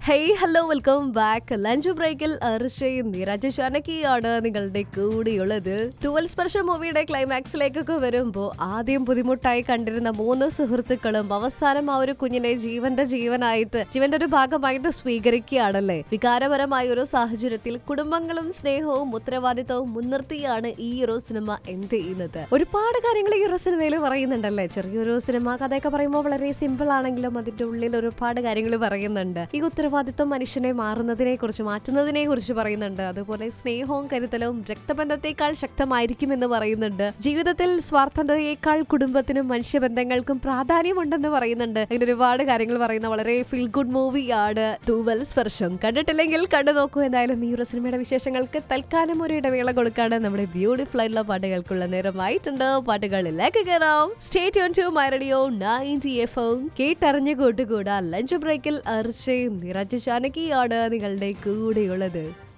hey hello welcome back lunch ബ്രേക്കിൽ അർഷയും നിരജ ശാനകിയാണ് നിങ്ങളുടെ കൂടെയുള്ളത് തുവൽ സ്പർശ മൂവിയുടെ ക്ലൈമാക്സിലേക്കൊക്കെ വരുമ്പോൾ ആദ്യം ബുദ്ധിമുട്ടായി കണ്ടിരുന്ന മൂന്ന് സുഹൃത്തുക്കളും അവസാനം ആ ഒരു കുഞ്ഞിനെ ജീവന്റെ ജീവനായിട്ട് ജീവന്റെ ഒരു ഭാഗമായിട്ട് സ്വീകരിക്കുകയാണല്ലേ വികാരപരമായ ഒരു സാഹചര്യത്തിൽ കുടുംബങ്ങളും സ്നേഹവും ഉത്തരവാദിത്തവും മുൻനിർത്തിയാണ് ഈ ഒരു സിനിമ എൻഡ് ചെയ്യുന്നത് ഒരുപാട് കാര്യങ്ങൾ ഈ ഒരു സിനിമയിൽ പറയുന്നുണ്ടല്ലേ ചെറിയൊരു സിനിമ കഥയൊക്കെ പറയുമ്പോൾ വളരെ സിമ്പിൾ ആണെങ്കിലും അതിന്റെ ഉള്ളിൽ ഒരുപാട് കാര്യങ്ങൾ പറയുന്നുണ്ട് ഈ ഉത്തരവാദിത്വം മനുഷ്യനെ മാറുന്നതിനെ കുറിച്ച് മാറ്റുന്നതിനെ കുറിച്ച് പറയുന്നുണ്ട് അതുപോലെ സ്നേഹവും കരുതലും രക്തബന്ധത്തെക്കാൾ ശക്തമായിരിക്കും എന്ന് പറയുന്നുണ്ട് ജീവിതത്തിൽ സ്വാർത്ഥതയേക്കാൾ കുടുംബത്തിനും മനുഷ്യബന്ധങ്ങൾക്കും പ്രാധാന്യമുണ്ടെന്ന് പറയുന്നുണ്ട് അങ്ങനെ ഒരുപാട് കാര്യങ്ങൾ പറയുന്ന വളരെ ഫീൽ ഗുഡ് മൂവിയാണ് തൂവൽ സ്പർശം കണ്ടിട്ടില്ലെങ്കിൽ കണ്ടു നോക്കൂ എന്തായാലും ഈ ഒരു സിനിമയുടെ വിശേഷങ്ങൾക്ക് തൽക്കാലം ഒരു ഇടവേള കൊടുക്കാണ് നമ്മുടെ ബ്യൂട്ടിഫുൾ ആയിട്ടുള്ള പാട്ടുകൾക്കുള്ള നേരമായിട്ടുണ്ട് പാട്ടുകളിലേക്ക് കയറാം stay tune to my radio ninety F M കേട്ടറിഞ്ഞു കൂട്ടുകൂടാ ലഞ്ച് ബ്രേക്കിൽ അർച്ചയും നിറച്ച് ചാനകിയാണ് നിങ്ങളുടെ കൂടെയുള്ളത്